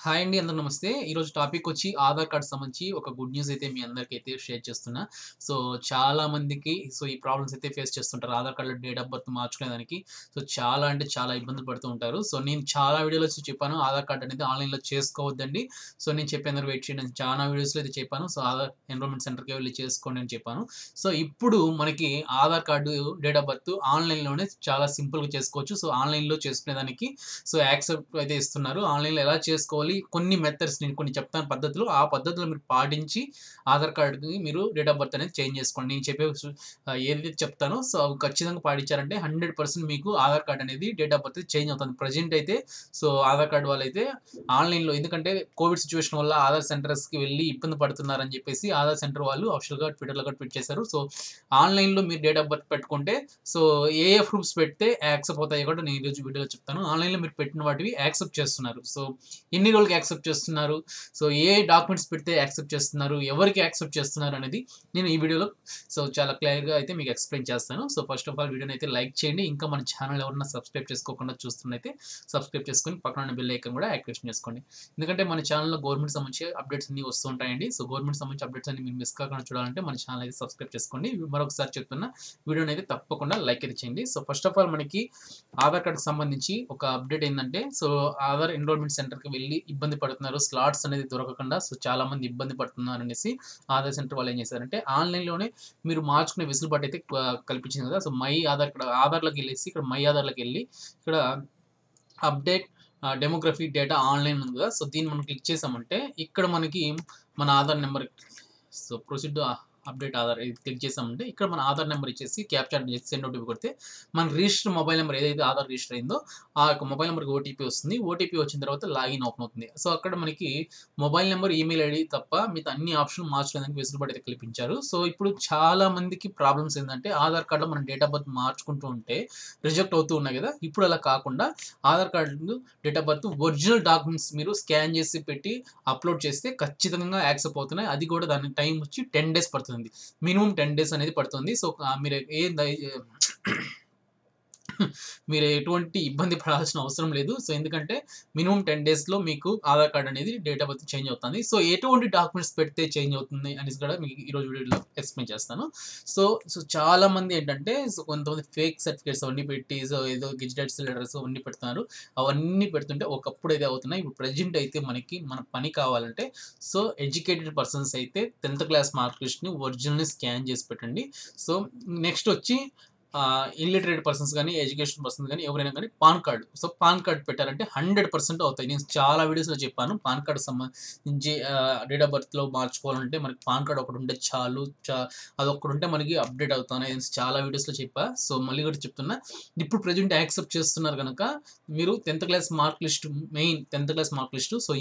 Hi అండి అందరూ నమస్తే ఈరోజు టాపిక్ వచ్చి ఆధార్ కార్డ్ సంబంధించి ఒక గుడ్ న్యూస్ అయితే మీ అందరికీ అయితే షేర్ చేస్తున్నా సో చాలా మందికి సో ఈ ప్రాబ్లమ్స్ అయితే ఫేస్ చేస్తుంటారు ఆధార్ కార్డులో డేట్ ఆఫ్ బర్త్ మార్చుకునేదానికి సో చాలా అంటే చాలా ఇబ్బందులు పడుతూ ఉంటారు సో నేను చాలా వీడియోలో వచ్చి చెప్పాను ఆధార్ కార్డ్ అనేది ఆన్లైన్లో చేసుకోవద్దండి సో నేను చెప్పేందుకు వెయిట్ చేయండి నేను చాలా వీడియోస్లో అయితే చెప్పాను సో ఆధార్ ఎన్రోల్మెంట్ సెంటర్కి వెళ్ళి చేసుకోండి అని చెప్పాను సో ఇప్పుడు మనకి Aadhaar card date of birth ఆన్లైన్లోనే చాలా సింపుల్గా చేసుకోవచ్చు సో ఆన్లైన్లో చేసుకునేదానికి సో యాక్సెప్ట్ అయితే ఇస్తున్నారు ఆన్లైన్లో ఎలా చేసుకోవాలి కొన్ని మెథడ్స్ నేను కొన్ని చెప్తాను పద్ధతులు ఆ పద్ధతులు మీరు పాటించి ఆధార్ కార్డుకి మీరు డేట్ ఆఫ్ బర్త్ అనేది చేంజ్ చేసుకోండి నేను చెప్పే సు- ఆ, ఏదైతే చెప్తానో సో అవి ఖచ్చితంగా పాటించారంటే హండ్రెడ్ పర్సెంట్ మీకు ఆధార్ కార్డ్ అనేది డేట్ ఆఫ్ బర్త్ చేంజ్ అవుతుంది ప్రజెంట్ అయితే సో ఆధార్ కార్డు వాళ్ళైతే ఆన్లైన్లో ఎందుకంటే కోవిడ్ సిచ్యువేషన్ వల్ల ఆధార్ సెంటర్స్కి వెళ్ళి ఇబ్బంది పడుతున్నారని చెప్పేసి ఆధార్ సెంటర్ వాళ్ళు అఫిషియల్గా ట్విట్టర్లో కూడా ట్వీట్ చేశారు సో ఆన్లైన్లో మీరు డేట్ ఆఫ్ బర్త్ పెట్టుకుంటే సో ఏ ఏ ప్రూఫ్స్ పెడితే యాక్సెప్ట్ అవుతాయో కూడా నేను ఈరోజు వీడియోలో చెప్తాను ఆన్లైన్లో మీరు పెట్టిన వాటివి యాక్సెప్ట్ చేస్తున్నారు సో ఎన్ని రోజులకి యాక్సెప్ట్ చేస్తున్నారు సో ఏ డాక్యుమెంట్స్ పెడితే యాక్సెప్ట్ చేస్తున్నారు ఎవరికి యాక్సెప్ట్ చేస్తున్నారు అనేది నేను ఈ వీడియోలో సో చాలా క్లియర్గా అయితే మీకు ఎక్స్ప్లెయిన్ చేస్తాను సో ఫస్ట్ ఆఫ్ ఆల్ వీడియోని అయితే లైక్ చేయండి ఇంకా మన ఛానల్ ఎవరన్నా సబ్స్క్రైబ్ చేసుకోకుండా చూస్తున్నైతే సబ్స్క్రైబ్ చేసుకొని పక్కన బెల్ ఐకన్ కూడా యాక్టివేషన్ చేసుకోండి ఎందుకంటే మన ఛానల్లో గవర్నమెంట్ సంబంధించి అప్డేట్స్ అన్ని వస్తూ ఉంటాయండి సో గవర్నమెంట్ సంబంధించి అప్డేట్స్ అన్ని మీరు మిస్ కాకుండా చూడాలంటే మన ఛానల్ అయితే సబ్స్క్రైబ్ చేసుకోండి మరొకసారి చెప్తున్నా వీడియోని అయితే తప్పకుండా లైక్ అయితే చేయండి సో ఫస్ట్ ఆఫ్ ఆల్ మనకి ఆధార్ కార్డ్కి సంబంధించి ఒక అప్డేట్ ఏంటంటే సో ఆధార్ ఎన్రోల్మెంట్ సెంటర్కి వెళ్ళి ఇబ్బంది పడుతున్నారు స్లాట్స్ అనేది దొరకకుండా సో చాలా మంది ఇబ్బంది పడుతున్నారు అనేసి ఆధార్ సెంటర్ వాళ్ళు ఏం చేశారంటే ఆన్లైన్లోనే మీరు మార్చుకునే వెసులుబాటు అయితే క- కల్పించింది కదా సో మై ఆధార్ ఇక్కడ ఆధార్లోకి వెళ్ళేసి ఇక్కడ మై ఆధార్లోకి వెళ్ళి ఇక్కడ అప్డేట్ డెమోగ్రఫీ డేటా ఆన్లైన్ ఉంది కదా సో దీన్ని మనం క్లిక్ చేసామంటే ఇక్కడ మనకి మన Aadhaar number so proceed update Aadhaar ఇది క్లిక్ చేసామంటే ఇక్కడ మన ఆధార్ నెంబర్ ఇచ్చేసి క్యాప్చర్ చేసి సెండ్ ఓటీపీ కొడితే మన రిజిస్టర్ మొబైల్ నెంబర్ ఏదైతే ఆధార్ రిజిస్టర్ అయిందో ఆ యొక్క మొబైల్ నెంబర్కి ఓటీపీ వస్తుంది ఓటీపీ వచ్చిన తర్వాత లాగిన్ ఓపెన్ అవుతుంది సో అక్కడ మనకి మొబైల్ నెంబర్ ఈమెయిల్ ఐడి తప్ప మిగతా అన్ని ఆప్షన్ మార్చడానికి వెసులుబాటు అయితే కల్పించారు సో ఇప్పుడు చాలా మందికి ప్రాబ్లమ్స్ ఏంటంటే ఆధార్ కార్డులో మనం డేట్ ఆఫ్ బర్త్ మార్చుకుంటూ ఉంటే రిజెక్ట్ అవుతూ ఉన్నాయి కదా ఇప్పుడు అలా కాకుండా Aadhaar card date of birth original documents మీరు స్కాన్ చేసి పెట్టి అప్లోడ్ చేస్తే ఖచ్చితంగా యాక్సెప్ట్ అవుతున్నాయి అది కూడా దాని టైం వచ్చి టెన్ డేస్ పడుతుంది మినిమం టెన్ డేస్ అనేది పడుతుంది సో ఆ, మీరు ఏ దయ- మీరు ఎటువంటి ఇబ్బంది పడాల్సిన అవసరం లేదు సో ఎందుకంటే మినిమం టెన్ డేస్లో మీకు ఆధార్ కార్డ్ అనేది డేట్ ఆఫ్ బర్త్ చేంజ్ అవుతుంది సో ఎటువంటి డాక్యుమెంట్స్ పెడితే చేంజ్ అవుతుంది అనేసి కూడా మీకు ఈరోజు వీడియోలో ఎక్స్ప్లెయిన్ చేస్తాను సో సో చాలా మంది ఏంటంటే సో కొంతమంది ఫేక్ సర్టిఫికేట్స్ అవన్నీ పెట్టి సో ఏదో గెజిటెడ్స్ లెటర్స్ అవన్నీ పెడుతున్నారు అవన్నీ పెడుతుంటే ఒకప్పుడు అయితే అవుతున్నాయి ఇప్పుడు ప్రజెంట్ అయితే మనకి మన పని కావాలంటే సో ఎడ్యుకేటెడ్ పర్సన్స్ అయితే టెన్త్ క్లాస్ మార్క్ లిస్ట్ని ఒరిజినల్ని స్కాన్ చేసి పెట్టండి సో నెక్స్ట్ వచ్చి ఇల్లిటరేట్ పర్సన్స్ కానీ ఎడ్యుకేషన్ పర్సన్స్ కానీ ఎవరైనా కానీ PAN card so PAN card పెట్టారంటే హండ్రెడ్ పర్సెంట్ అవుతాయి నేను చాలా వీడియోస్లో చెప్పాను పాన్ కార్డ్ సంబంధించి డేట్ ఆఫ్ బర్త్లో మార్చుకోవాలంటే మనకి పాన్ కార్డ్ ఒకటి ఉంటే చాలు చా అది ఒకటి ఉంటే మనకి అప్డేట్ అవుతాను నేను చాలా వీడియోస్లో చెప్పా సో మళ్ళీ కూడా చెప్తున్నా ఇప్పుడు ప్రజెంట్ యాక్సెప్ట్ చేస్తున్నారు కనుక మీరు tenth class mark list main tenth class mark list so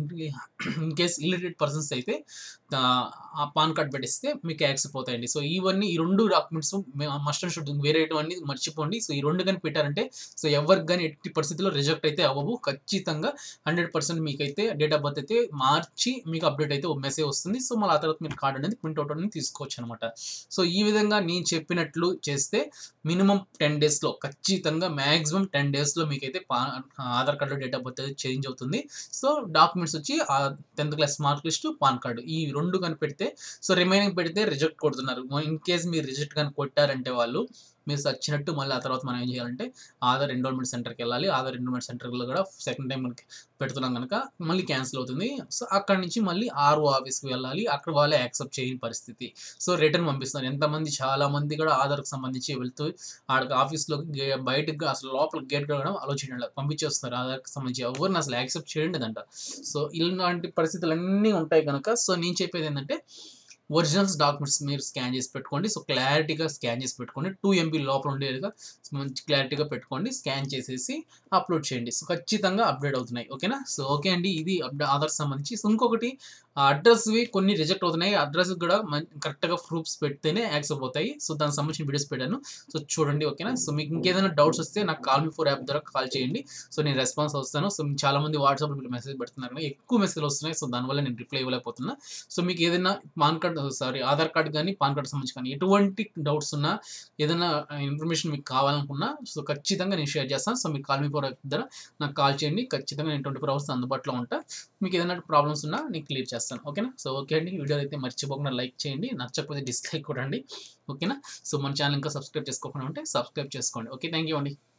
in case illiterate persons అయితే ఆ, ఆ పాన్ కార్డ్ పెట్టిస్తే మీకు యాక్సెప్ట్ అవుతాయండి సో ఇవన్నీ ఈ రెండు డాక్యుమెంట్స్ మస్ట్ అండ్ షుడ్ వేరేటివన్నీ మర్చిపోండి సో ఈ రెండు కానీ పెట్టారంటే సో ఎవరికి కానీ ఎట్టి పరిస్థితుల్లో రిజెక్ట్ అయితే అవ్వవు ఖచ్చితంగా హండ్రెడ్ పర్సెంట్ మీకైతే డేట్ ఆఫ్ బర్త్ అయితే మార్చి మీకు అప్డేట్ అయితే మెసేజ్ వస్తుంది సో మళ్ళీ ఆ తర్వాత మీరు కార్డ్ అనేది ప్రింట్అవుట్ అనేది తీసుకోవచ్చు అనమాట సో ఈ విధంగా నేను చెప్పినట్లు చేస్తే మినిమం టెన్ డేస్లో ఖచ్చితంగా మ్యాక్సిమం టెన్ డేస్లో మీకైతే పా Aadhaar card date of birth అయితే చేంజ్ అవుతుంది సో డాక్యుమెంట్స్ వచ్చి tenth class mark list PAN card ఈ రెండు కానీ పెడితే సో రిమైనింగ్ పెడితే రిజెక్ట్ కొడుతున్నారు ఇన్ కేస్ మీరు రిజెక్ట్ కానీ కొట్టారంటే వాళ్ళు మీరు వచ్చినట్టు మళ్ళీ ఆ తర్వాత మనం ఏం చేయాలంటే ఆధార్ ఎన్రోల్మెంట్ సెంటర్కి వెళ్ళాలి ఆధార్ ఎన్రోల్మెంట్ సెంటర్లో కూడా సెకండ్ టైం మనకి పెడుతున్నాం కనుక మళ్ళీ క్యాన్సిల్ అవుతుంది సో అక్కడ నుంచి మళ్ళీ ఆర్ఓ ఆఫీస్కి వెళ్ళాలి అక్కడ వాళ్ళే యాక్సెప్ట్ చేయని పరిస్థితి సో రిటర్న్ పంపిస్తున్నారు ఎంతమంది చాలా మంది కూడా ఆధార్కి సంబంధించి వెళ్తూ ఆడ ఆఫీస్లోకి గే- బయటకు అసలు లోపల గేట్ కూడా ఆలోచించండి పంపించేస్తున్నారు ఆధార్కి సంబంధించి ఎవరిని అసలు యాక్సెప్ట్ చేయలేదంట సో ఇలాంటి పరిస్థితులు అన్నీ ఉంటాయి కనుక సో నేను చెప్పేది ఏంటంటే ఒరిజినల్స్ డాక్యుమెంట్స్ మీరు స్కాన్ చేసి పెట్టుకోండి సో క్లారిటీగా స్కాన్ చేసి పెట్టుకోండి టూ ఎంబీ లోపల ఉండేదిగా మంచి క్లారిటీగా పెట్టుకోండి స్కాన్ చేసేసి అప్లోడ్ చేయండి సో ఖచ్చితంగా అప్డేట్ అవుతున్నాయి ఓకేనా సో ఓకే అండి ఇది అప్డే ఆధార్ సంబంధించి సో ఇంకొకటి ఆ అడ్రస్‌వి కొన్ని రిజెక్ట్ అవుతున్నాయి. అడ్రస్‌కి కూడా మన్ కరెక్ట్‌గా ప్రూఫ్స్ పెడితేనే యాక్సెప్ట్ అవుతాయి. సో, దానికి సంబంధించిన వీడియోస్ పెట్టాను. సో, చూడండి ఓకేనా. సో, మీకు ఇంకేదైనా డౌట్స్ వస్తే నాకు కాల్ మీ ఫోర్ యాప్ ద్వారా కాల్ చేయండి. సో, నేను రెస్పాన్స్ వస్తాను. సో, చాలామంది వాట్సాప్‌లో వీళ్ళు మెసేజ్ పెడుతున్నారు కానీ ఎక్కువ మెసేజ్‌లు వస్తున్నాయి. సో, దానివల్ల నేను రిప్లై ఇవ్వలేకపోతున్నా. సో, మీకు ఏదైనా PAN card sorry Aadhaar card గానీ, పాన్ కార్డ్‌కి సంబంధించి కానీ ఎటువంటి డౌట్స్ ఉన్నా, ఏదైనా ఆహ్, ఇన్ఫర్మేషన్ మీకు కావాలనుకున్నా సో, ఖచ్చితంగా నేను షేర్ చేస్తాను. సో, మీరు కాల్ మీ ఫోర్ యాప్ ద్వారా నాకు కాల్ చేయండి. ఖచ్చితంగా నేను 24 అవర్స్ అందుబాటులో ఉంటా. మీకు ఏదైనా ప్రాబ్లమ్స్ ఉన్నా నేను క్లియర్ చేస్తాను. ఓకేనా. సో, ఓకే అండి. వీడియో అయితే మర్చిపోకుండా లైక్ చేయండి. నచ్చకపోతే డిస్లైక్ కొట్టండి. ఓకేనా. సో, మన ఛానల్ ఇంకా సబ్స్క్రైబ్ చేసుకోకుండా ఉంటే సబ్స్క్రైబ్ చేసుకోండి. ఓకే. థాంక్ యూ అండి.